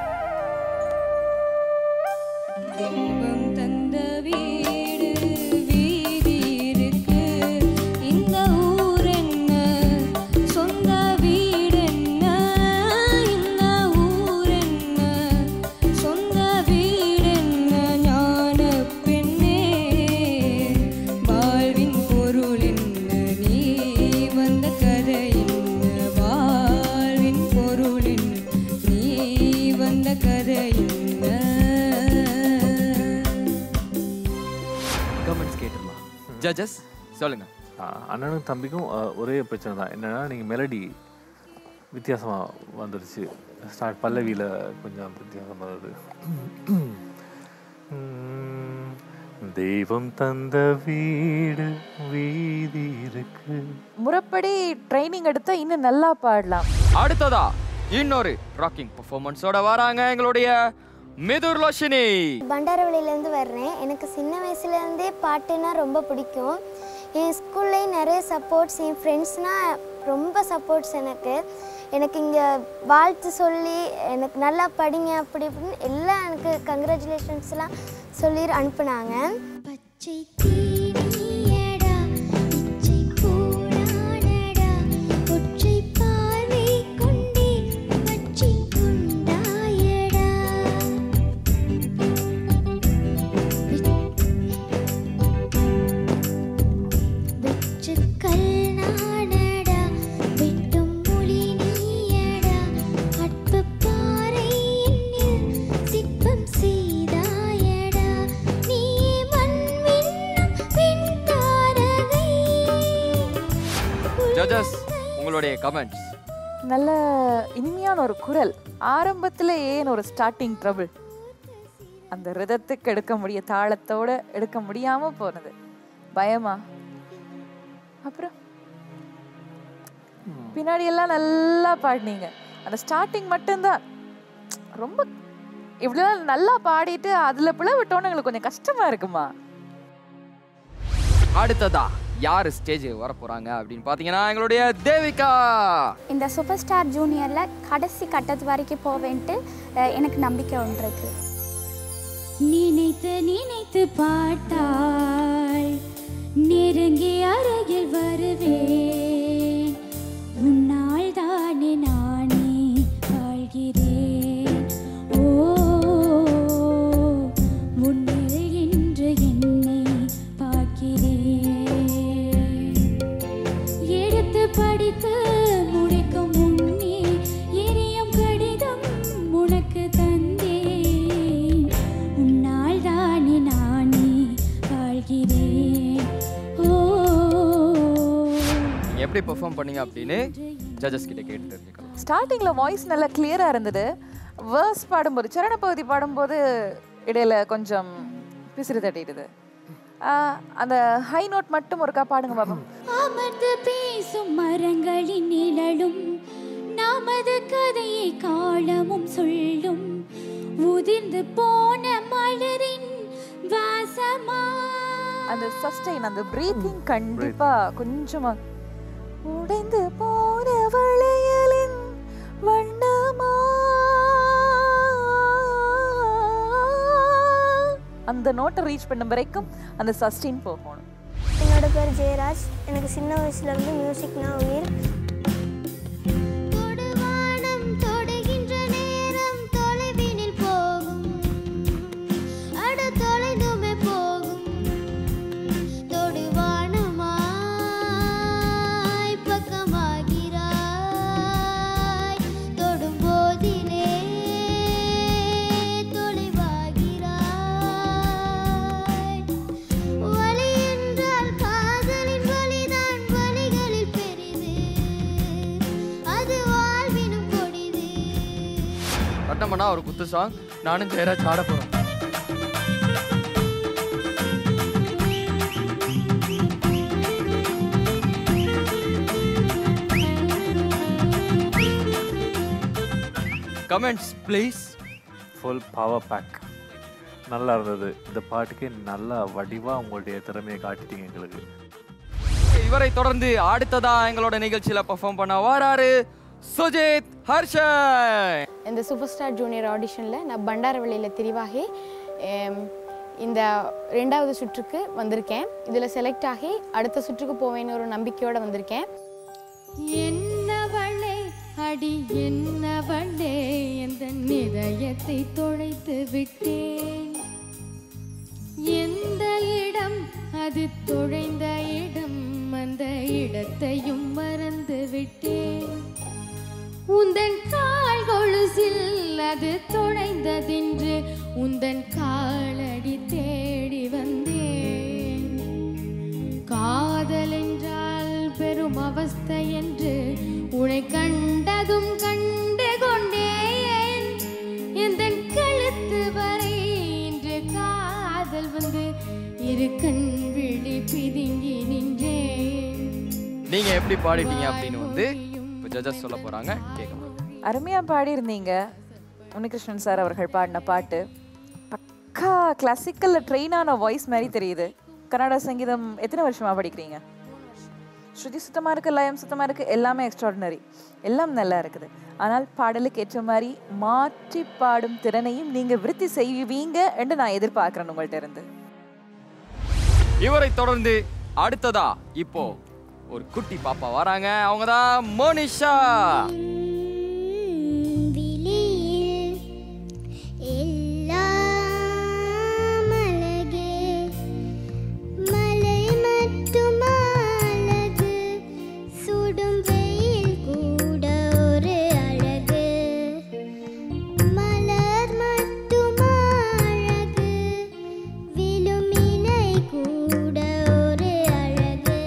தெய்வம் தந்த வீடு வீதி இருக்கு இந்த ஊர் என்ன சொந்த வீடு என்ன இந்த ஊர் என்ன சொந்த வீடு என்ன ஞான பெண்ணே வாழ்வின் பொருள் என்ன நீ வந்த கதை என்ன வாழ்வின் பொருள் என்ன நீ வந்த கதை என்ன கமெண்ட்ஸ் கேட்டுடலாம் ஜட்ஜஸ் சொல்லுங்க ஆஹ் அண்ணனும் தம்பிக்கும் ஆஹ் ஒரே பிரச்சனை தான் என்னன்னா நீங்கள் மெலடி வித்தியாசமாக வந்துருச்சு ஸ்டார்ட் பல்லவியில் கொஞ்சம் வித்தியாசமாக வருது உம், தெய்வம் தந்த வீடு வீதி இருக்கு முறைப்படி ட்ரைனிங் எடுத்தா இன்னும் நல்லா பாடலாம் அடுத்ததா இன்னொரு ராக்கிங் பெர்ஃபார்மன்ஸோட வராங்க எங்களுடைய மிதுர் லோஷினி பண்டாரவளியிலேருந்து வர்றேன் எனக்கு சின்ன வயசுலேருந்தே பாட்டுனா ரொம்ப பிடிக்கும் என் ஸ்கூல்லேயும் நிறைய சப்போர்ட்ஸ் என் ஃப்ரெண்ட்ஸ்னால் ரொம்ப சப்போர்ட்ஸ் எனக்கு எனக்கு இங்கே வாழ்த்து சொல்லி எனக்கு நல்லா படிங்க அப்படி இப்படின்னு எல்லாம் எனக்கு கங்க்ராச்சுலேஷன்ஸ்லாம் சொல்லி அனுப்புனாங்க பச்சை தீனியடா இச்சை பூடானடா ஒற்றை பார்வை கொண்டே பச்சை கொண்டாயடா வெற்றுக்கல் நானடா வெட்டும் மொழி நீயடா அற்ப பாறை என்னில் சிற்பம் செய்தாயடா நீ மண் விண்ணும் பெண் தாரகை ஜட்ஜஸ் உங்களுடைய கமெண்ட்ஸ் நல்ல இனிமையான ஒரு குரல் ஆரம்பத்துல ஏன் ஒரு ஸ்டார்டிங் ட்ரபிள் அந்த ரிதத்துக்கு எடுக்க முடிய தாளத்தோட எடுக்க முடியாம போனது பயமா அப்புறம் பின்னாடி எல்லாம் நல்லா பாடினீங்க அந்த ஸ்டார்டிங் மட்டும்தான் ரொம்ப இவ்வளோ நல்லா பாடிட்டு அதுல பிள்ளை விட்டோன்னு எங்களுக்கு கொஞ்சம் கஷ்டமா இருக்குமா அடுத்ததா யாரு ஸ்டேஜ் வர போறாங்க அப்படின்னு பாத்தீங்கன்னா எங்களுடைய தேவிகா இந்த சூப்பர் ஸ்டார் ஜூனியரில் கடைசி கட்டத்து வரைக்கும் போவேன்ட்டு அஹ், எனக்கு நம்பிக்கை ஒன்று இருக்கு நினைத்து நினைத்து பார்த்தாள் நெருங்கி அருகில் வருவேன் உன்னால் தானே நானே வாழ்கிறேன் ஓ உன்னில் இன்று என்னை பார்க்கிறேன் எடுத்து படித்து முடிக்கும் முன்னே எரியும் கடிதம் உனக்கு தந்தேன் உன்னால் தானே நானே வாழ்கிறேன் ஓ நீங்க எப்படி பெர்ஃபார்ம் பண்ணீங்க அப்படின்னு ஜட்ஜஸ் கிட்ட கேட்டு தெரிஞ்சுக்கலாம் ஸ்டார்டிங்ல வாய்ஸ் நல்லா கிளியரா இருந்தது வேர்ஸ் பாடும்போது சரண பகுதி பாடும்போது இடையில கொஞ்சம் பிசிறு தட்டிடுது ஆஹ் அந்த ஹை நோட் மட்டும் ஒருக்கா பாடுங்க பாப்போம் அமர்ந்து பேசும் மரங்களின் நிழலும் நமது கதையை காலமும் சொல்லும் உதிர்ந்து போன மலரின் வாசமா அந்த சஸ்டெயின் அந்த பிரீத்திங் கண்டிப்பா கொஞ்சமா உடைந்து போன வளையலின் வண்ணமா அந்த நோட்டை ரீச் பண்ண வரைக்கும் அந்த சஸ்டெயின் போகணும் என்னோட பேர் ஜெயராஜ் எனக்கு சின்ன வயசுலேருந்து மியூசிக்னா உயிர் தொடுவானம் தொடுகின்ற நேரம் தொலைவினில் போகும் அட தொலைந்துமே போகும் தொடுவானமாய் பக்கமாகிறாய் தொடும் போதிலே தொலைவாகிறாய் வலி என்றால் காதலின் வலிதான் வலிகளில் பெரிது அது வாழ்வினும் கொடிது கட்டம் பண்ணா ஒரு குத்து சாங் நானும் ஜெயராஜ் ஆட போறோம் comments please full power pack நல்லா இருந்தது இந்த பாட்டுக்கே நல்லா வடிவாக உங்களுடைய திறமையை காட்டிட்டீங்க எங்களுக்கு இவரை தொடர்ந்து அடுத்ததா எங்களோட நிகழ்ச்சியில பெர்ஃபார்ம் பண்ண வராரு சுஜித் ஹர்ஷன் இந்த சூப்பர் ஸ்டார் ஜூனியர் ஆடிஷனில் நான் பண்டாரவளியில் தெரிவாகி எம், இந்த ரெண்டாவது சுற்றுக்கு வந்திருக்கேன் இதில் செலக்ட் ஆகி அடுத்த சுற்றுக்கு போவேன்னு ஒரு நம்பிக்கையோடு வந்திருக்கேன் என்னவளே அடி என்னவளே எந்த இதயத்தை தொலைத்து விட்டேன் எந்த இடம் அது தொலைந்த இடம் அந்த இடத்தையும் மறந்து விட்டேன் உந்தன் கால் கொலுசில் அது தொலைந்ததென்று உந்தன் காலடி தேடி வந்தேன் காதல் என்றால் பெரும் அவஸ்தை என்று உன்னை கண்டதும் கண்டு கொண்டேன் எந்த கழுத்து வரை இன்று காதல் வந்து இரு கண் விழி பிதுங்கி நின்றேன் நீங்க எப்படி பாடிட்டீங்க அப்படின்னு வந்து இப்போ ஜட்ஜஸ் சொல்ல போறாங்க கேட்கலாம் அருமையா பாடியிருந்தீங்க உன்னிகிருஷ்ணன் சார் அவர்கள் பாடின பாட்டு பக்கா கிளாசிக்கல்ல ட்ரெயினான வாய்ஸ் மாதிரி தெரியுது கன்னட சங்கீதம் எத்தனை வருஷமா படிக்கிறீங்க ஸ்ருதி சுத்தமா இருக்கு லயம் சுத்தமா இருக்கு எல்லாமே எக்ஸ்ட்ராடினரி எல்லாம் நல்லா இருக்குது ஆனால் பாடலுக்கு ஏற்ற மாதிரி மாற்றி பாடும் திறனையும் நீங்க விருத்தி செய்வீங்க என்று நான் எதிர்பார்க்கிறேன் உங்கள்ட்ட இருந்து இவரை தொடர்ந்து அடுத்ததா இப்போ ஒரு குட்டி பாப்பா வராங்க அவங்க தான் மோனிஷா எல்லாம் அழகே மலை மட்டும் அழகு சுடும் வெயில் கூட ஒரு அழகு மலர் மட்டும் அழகு விழும் இலை கூட ஒரு அழகு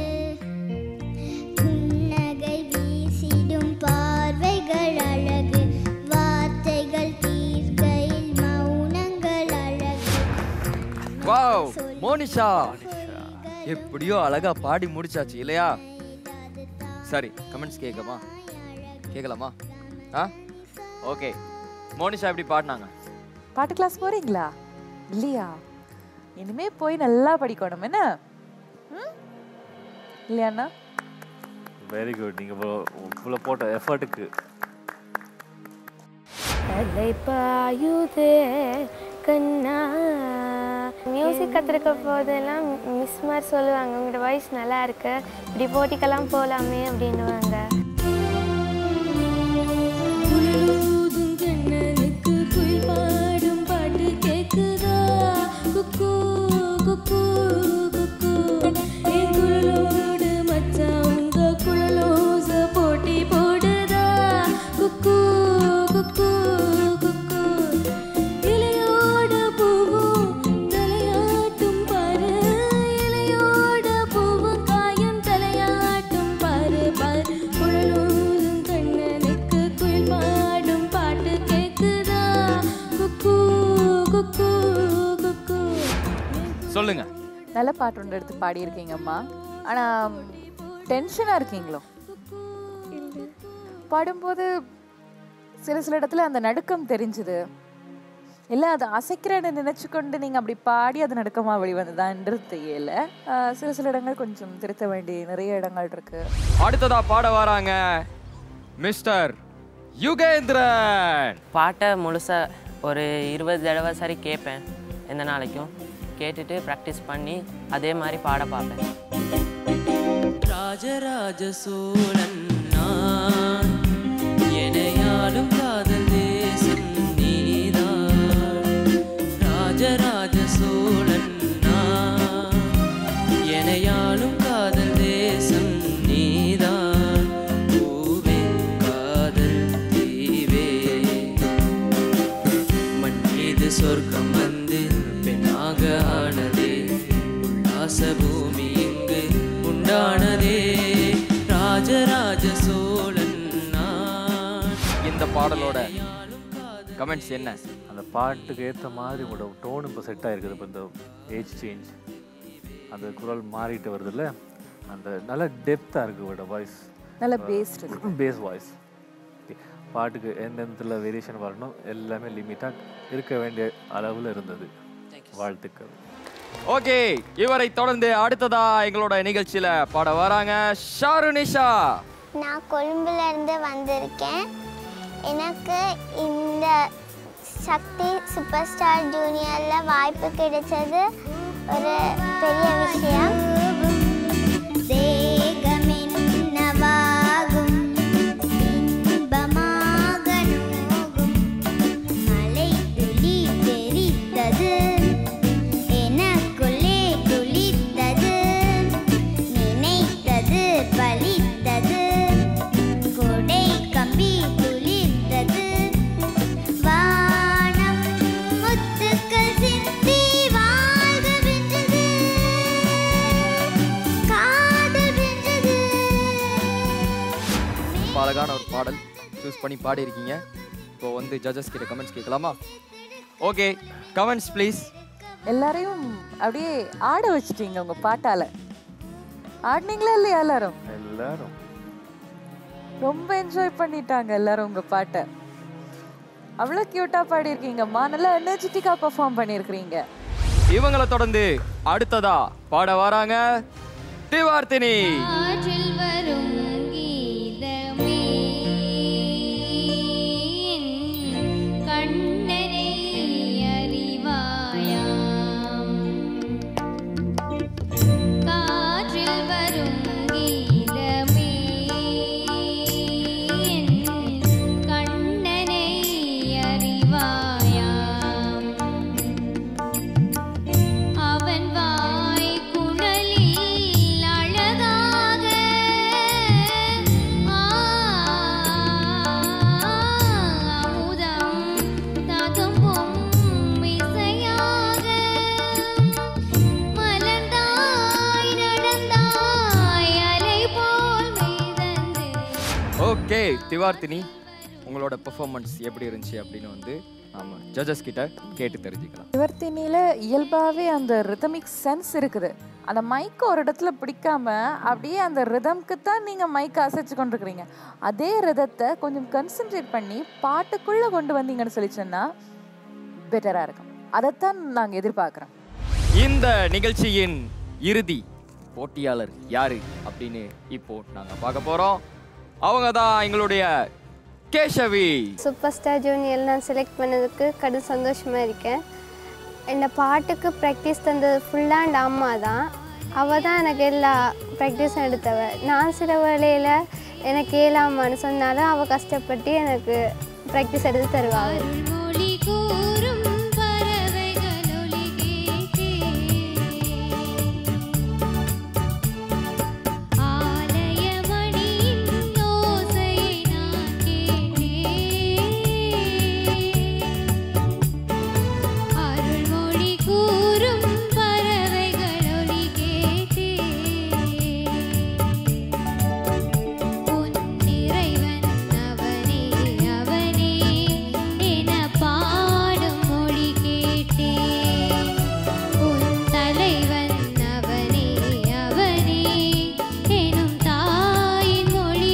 புன்னகை வீசிடும் பார்வைகள் அழகு வார்த்தைகள் தீர்க்கையில் மௌனங்கள் அழகு வாவ் மோனிஷா எப்படியோ அழகா பாடி முடிச்சாச்சு இல்லையா சரி கமெண்ட்ஸ் கேட்கமா கேட்கலாமா ஆ ஓகே மோனிஷா எப்படி பாடினாங்க பாட்டு கிளாஸ் போறீங்களா இல்லையா இனிமே போய் நல்லா படிக்கணும் என்ன ம்? இல்லையாண்ணா வெரி குட் நீங்கள் இவ்வளோ இவ்வளோ போட்ட எஃபர்ட்டுக்கு அலை பாயுதே கண்ணா மியூசிக் கற்றுக்க போதெல்லாம் மிஸ் மாதிரி சொல்லுவாங்க உங்களோட வாய்ஸ் நல்லா இருக்கு இப்படி போட்டிக்கெல்லாம் போகலாமே அப்படின்னுவாங்க குழலூதும் கண்ணனுக்கு குயில் பாடும் பாட்டு கேக்குதா குக்கு குக்கு குக்கு என் குழலோடு மச்சான் உங்க குழலோச போட்டி போடுதா குக்கு குக்கு குக்கு இலையோட பூவும் தலையாட்டும் பாரு இலையோட பூவும் காயும் தலையாட்டும் பாரு பாரு குழலூதும் கண்ணனுக்கு குயில் பாடும் பாட்டு கேக்குதா குக்கு குக்கு குக்கு சொல்லுங்க நல்ல பாட்டு ஒன்று எடுத்து பாடியிருக்கீங்கம்மா ஆனால் டென்ஷனாக இருக்கீங்களோ பாடும்போது சில சில இடத்துல அந்த நடுக்கம் தெரிஞ்சுது இல்லை அது அசைக்கிறேன்னு நினச்சி கொண்டு நீங்கள் அப்படி பாடி அது நடுக்கமாக வெளிவந்ததான்றது தெரியல ஆஹ் சில சில இடங்கள் கொஞ்சம் திருத்த வேண்டிய நிறைய இடங்கள் இருக்கு அடுத்ததா பாட வராங்க மிஸ்டர் யுகேந்திரன் பாட்டை முழுசாக ஒரு இருபது தடவை சரி கேட்பேன் எந்த நாளைக்கும் கேட்டுட்டு ப்ராக்டிஸ் பண்ணி அதே மாதிரி பாட பார்ப்பேன் ராஜராஜ சோழன் நான் எனையாளும் காதல் தேசம் நீதான் ராஜராஜ சோழன் நான் எனையாளும் காதல் தேசம் நீதான் பூவே காதல் தீவே மண் மீது சொர்க்கம் வந்து பெண்ணாக ஆனதே உல்லாச பூமி இங்கு உண்டானதே ராஜராஜ சோழன் நான் இந்த பாடலோட கமெண்ட்ஸ் என்ன அந்த பாட்டுக்கு ஏற்ற மாதிரி உங்களோட டோன் இப்போ செட் ஆகிருக்குது இப்போ இந்த ஏஜ் சேஞ்ச் அந்த குரல் மாறிட்டு வருதுல்ல அந்த நல்ல டெப்த்தாக இருக்குது உங்களோட வாய்ஸ் நல்ல பேஸ்ட் பேஸ் வாய்ஸ் பாட்டுக்கு எந்தெந்தத்தில் வேரியேஷன் வரணும் எல்லாமே லிமிட்டாக இருக்க வேண்டிய அளவில் இருந்தது வாழ்த்துக்கள் ஓகே இவரை தொடர்ந்து அடுத்ததா எங்களோட நிகழ்ச்சியில பாட வராங்க ஷாருனிஷா நான் கொழும்புல இருந்து வந்திருக்கேன் எனக்கு இந்த சக்தி சூப்பர் ஸ்டார் ஜூனியரில் வாய்ப்பு கிடைச்சது ஒரு பெரிய விஷயம் தேகமென்னவாகும் இன்பமாக நோகும் மலை துளி தெரித்தது எனக்குள்ளே துளித்தது நினைத்தது பலித்தது கொடை கம்பி துளிர்த்தது வானம் முத்துக்கள் சிந்தி வாழ்க வென்றது காதல் வென்றது ரொம்ப அழகான ஒரு பாடல் சூஸ் பண்ணி பாடி இருக்கீங்க இப்போ வந்து ஜட்ஜஸ் கிட்ட கமெண்ட்ஸ் கேட்கலாமா ஓகே கமெண்ட்ஸ் ப்ளீஸ் எல்லாரையும் அப்படியே ஆட வச்சிட்டீங்க உங்க பாட்டால ஆடினீங்களா இல்லையா எல்லாரும் எல்லாரும் ரொம்ப என்ஜாய் பண்ணிட்டாங்க எல்லாரும் உங்க பாட்டை அவ்வளோ க்யூட்டாக பாடியிருக்கீங்கம்மா நல்லா எனர்ஜெட்டிக்காக பெர்ஃபார்ம் பண்ணியிருக்கிறீங்க இவங்கள தொடர்ந்து அடுத்ததா பாட வராங்க திவார்த்தினி ஆற்றில் வரும் கீதமே கண்ணனை அறிவாயாம் காற்றில் வரும் கீதமே கண்ணனை அறிவாயாம் அவன் வாய் குழலில் அழகாக ஆ, அமுதம் ததும்பும் இசையாக மலர்ந்தாய் நடந்தாய் அலை போல் மிதந்து ஓகே திவார்த்தினி உங்களோட பெர்ஃபார்மன்ஸ் எப்படி இருந்துச்சு அப்படின்னு வந்து நாம ஜட்ஜஸ் கிட்ட கேட்டு தெரிஞ்சுக்கலாம் நிவர்த்தினியில இயல்பாகவே அந்த ரிதமிக் சென்ஸ் இருக்குது அந்த மைக்கை ஒரு இடத்துல பிடிக்காம அப்படியே அந்த ரிதம்க்கு தான் நீங்கள் மைக்கை அசைச்சு கொண்டிருக்கிறீங்க அதே ரிதத்தை கொஞ்சம் கன்சென்ட்ரேட் பண்ணி பாட்டுக்குள்ளே கொண்டு வந்தீங்கன்னு சொல்லி சொன்னா பெட்டராக இருக்கும் அதைத்தான் நாங்கள் எதிர்பார்க்குறோம் இந்த நிகழ்ச்சியின் இறுதி போட்டியாளர் யாரு அப்படின்னு இப்போ நாங்க பார்க்க போறோம் அவங்க தான் எங்களுடைய கேஷவி சூப்பர் ஸ்டார் ஜூனியர் நான் செலக்ட் பண்ணதுக்கு கடும் சந்தோஷமாக இருக்கேன் இந்த பாட்டுக்கு ப்ராக்டிஸ் தந்தது ஃபுல்லாக அந்த அம்மா தான் அவள் தான் எனக்கு எல்லா ப்ராக்டிஸும் எடுத்தவ நான் சில வேளையில் எனக்கு ஏழாமான்னு சொன்னாலும் அவள் கஷ்டப்பட்டு எனக்கு ப்ராக்டிஸ் எடுத்து தருவாள் மொழி கூறும் பறவைகள் ஒலி கேட்டே ஆலய மணியின் ஓசையை நான் கேட்டேன் அருள்மொழி கூறும் பறவைகள் ஒலி கேட்டேன் உன் இறைவன் அவனே அவனே என பாடும் மொழி கேட்டேன் உன் தலைவன் அவனே அவனே எனும் தாயின் மொழி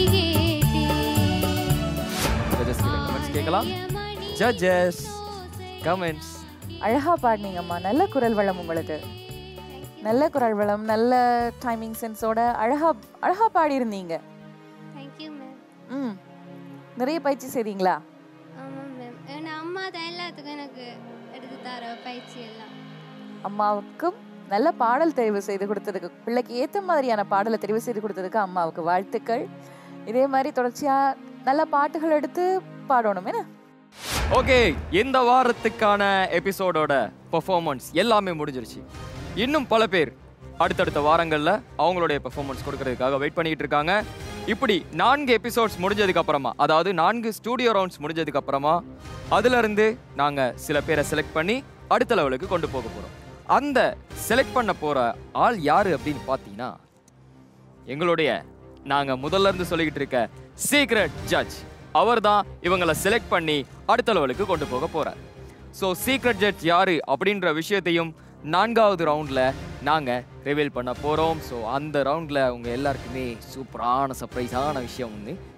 ஜட்ஜஸ் கிட்ட கமெண்ட்ஸ் கேட்கலாம் ஜட்ஜஸ் கமெண்ட்ஸ் அழகாக பாடினீங்கம்மா நல்ல குரல் வளம் உங்களுக்கு நல்ல குரல் வளம் நல்ல டைமிங் சென்ஸோட அழகா அழகா பாடியிருந்தீங்க தேங்க்யூ மேம் ம் நிறைய பயிற்சி செய்றீங்களா ஆமாம் மேம் என் அம்மா தான் எல்லாத்துக்கும் எனக்கு எடுத்து தர பயிற்சி எல்லாம் அம்மாவுக்கும் நல்ல பாடல் தெரிவு செய்து கொடுத்ததுக்கு பிள்ளைக்கு ஏற்ற மாதிரியான பாடலை தெரிவு செய்து கொடுத்ததுக்கு அம்மாவுக்கு வாழ்த்துக்கள் இதே மாதிரி தொடர்ச்சியாக நல்ல பாட்டுகள் எடுத்து பாடணும் என்ன ஓகே இந்த வாரத்துக்கான எபிசோடோட பெர்ஃபார்மன்ஸ் எல்லாமே முடிஞ்சிருச்சு இன்னும் பல பேர் அடுத்தடுத்த வாரங்களில் அவங்களுடைய பெர்ஃபார்மன்ஸ் கொடுக்கறதுக்காக வெயிட் பண்ணிட்டு இருக்காங்க இப்படி நான்கு எபிசோட்ஸ் முடிஞ்சதுக்கு அப்புறமா அதாவது நான்கு ஸ்டூடியோ ரவுண்ட்ஸ் முடிஞ்சதுக்கு அப்புறமா அதுல இருந்து நாங்க சில பேரை செலக்ட் பண்ணி அடுத்த லெவலுக்கு கொண்டு போக போறோம் அந்த செலக்ட் பண்ண போற ஆள் யாரு அப்படின்னு பார்த்தீங்கன்னா எங்களுடைய நாங்க முதல்ல இருந்து சொல்லிக்கிட்டு இருக்க சீக்ரெட் ஜட்ஜ் அவர் தான் இவங்களை செலக்ட் பண்ணி அடுத்த லெவலுக்கு கொண்டு போக போறார் ஸோ சீக்ரெட் ஜட்ஜ் யாரு அப்படின்ற விஷயத்தையும் நான்காவது ரவுண்ட்ல நாங்க ரிவீல் பண்ண போறோம் ஸோ அந்த ரவுண்ட்ல உங்க எல்லாருக்குமே சூப்பரான சர்ப்ரைஸான விஷயம் ஒன்று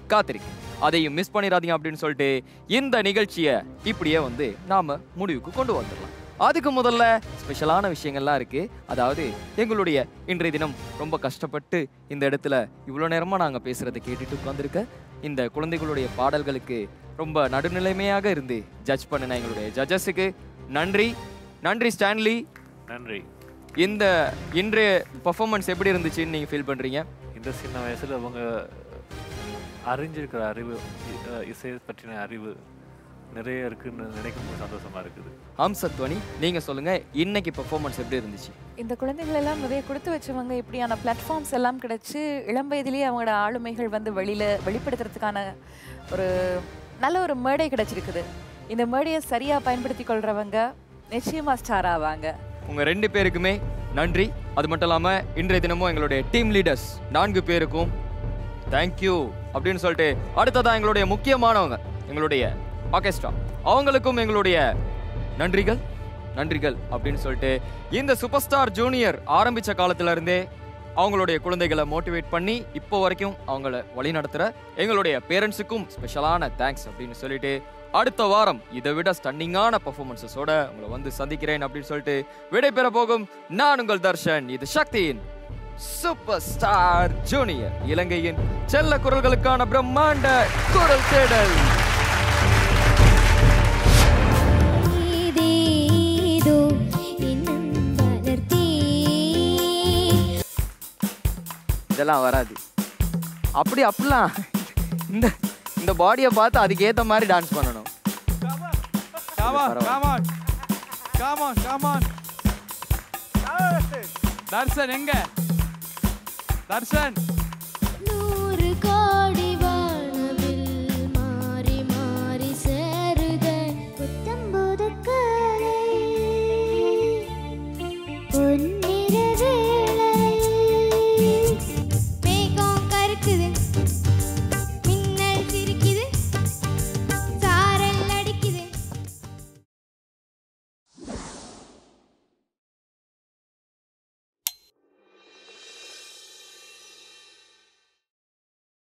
காத்திருக்கு அதையும் மிஸ் பண்ணிடாதீங்க அப்படின்னு சொல்லிட்டு இந்த நிகழ்ச்சியை இப்படியே வந்து நாம முடிவுக்கு கொண்டு வந்துடலாம் அதுக்கு முதல்ல ஸ்பெஷலான விஷயங்கள்லாம் இருக்கு அதாவது எங்களுடைய இன்றைய தினம் ரொம்ப கஷ்டப்பட்டு இந்த இடத்துல இவ்வளோ நேரமா நாங்க பேசுறதை கேட்டுட்டு உட்காந்துருக்க இந்த குழந்தைகளுடைய பாடல்களுக்கு ரொம்ப நடுநிலைமையாக இருந்து ஜட்ஜ் பண்ணின எங்களுடைய ஜட்ஜஸுக்கு நன்றி நன்றி ஸ்டான்லி நன்றி இந்த இன்றைய பர்ஃபார்மன்ஸ் எப்படி இருந்துச்சுன்னு நீங்க ஃபீல் பண்றீங்க இந்த சின்ன வயசுல அவங்க அறிஞ்சிருக்கிற அறிவு இ- அஹ் இசையை பற்றின அறிவு நிறைய இருக்குன்னு நினைக்கும் போது சந்தோஷமா இருக்குது ஹம்சத்வனி நீங்க சொல்லுங்க இன்னைக்கு பெர்ஃபார்மன்ஸ் எப்படி இருந்துச்சு இந்த குழந்தைகள் எல்லாம் நிறைய கொடுத்து வச்சவங்க இப்படியான பிளாட்ஃபார்ம்ஸ் எல்லாம் கிடைச்சு இளம் வயதிலேயே அவங்களோட ஆளுமைகள் வந்து வெளியில வெளிப்படுத்துறதுக்கான ஒரு நல்ல ஒரு மேடை கிடைச்சிருக்குது இந்த மேடையை சரியா பயன்படுத்தி கொள்றவங்க நிச்சயமா ஸ்டார் ஆவாங்க உங்க ரெண்டு பேருக்குமே நன்றி அது மட்டும் இல்லாம இன்றைய தினமும் எங்களுடைய டீம் லீடர்ஸ் நான்கு பேருக்கும் தேங்க்யூ அப்படின்னு சொல்லிட்டு அடுத்ததா எங்களுடைய முக்கியமானவங்க எங்களுடைய ஆர்கெஸ்ட்ரா அவங்களுக்கும் எங்களுடைய நன்றிகள் நன்றிகள் அப்படின்னு சொல்லிட்டு இந்த சூப்பர் ஸ்டார் ஜூனியர் ஆரம்பிச்ச காலத்துல இருந்தே அவங்களுடைய குழந்தைகளை மோட்டிவேட் பண்ணி இப்போ வரைக்கும் அவங்கள வழி நடத்துற எங்களுடைய பேரண்ட்ஸுக்கும் ஸ்பெஷலான தேங்க்ஸ் அப்படின்னு சொல்லிட்டு அடுத்த வாரம் இதை விட ஸ்டன்னிங்கான பர்ஃபார்மன்ஸஸோட உங்களை வந்து சந்திக்கிறேன் அப்படின்னு சொல்லிட்டு விடைபெற போகும் நான் உங்கள் தர்ஷன் இது சக்தியின் சூப்பர் ஸ்டார் ஜூனியர் இலங்கையின் செல்ல குரல்களுக்கான பிரம்மாண்ட குரல் தேடல் ஏதேதோ இன்னும் வளர்த்தே இதெல்லாம் வராது அப்படி அப்படிலாம் இந்த இந்த பாடியை பார்த்து அதுக்கு ஏத்த மாதிரி டான்ஸ் பண்ணணும் Come on, பரவாயில்ல. come on. Come on, come on. Darshan எங்க தர்ஷன் நூறு கோடி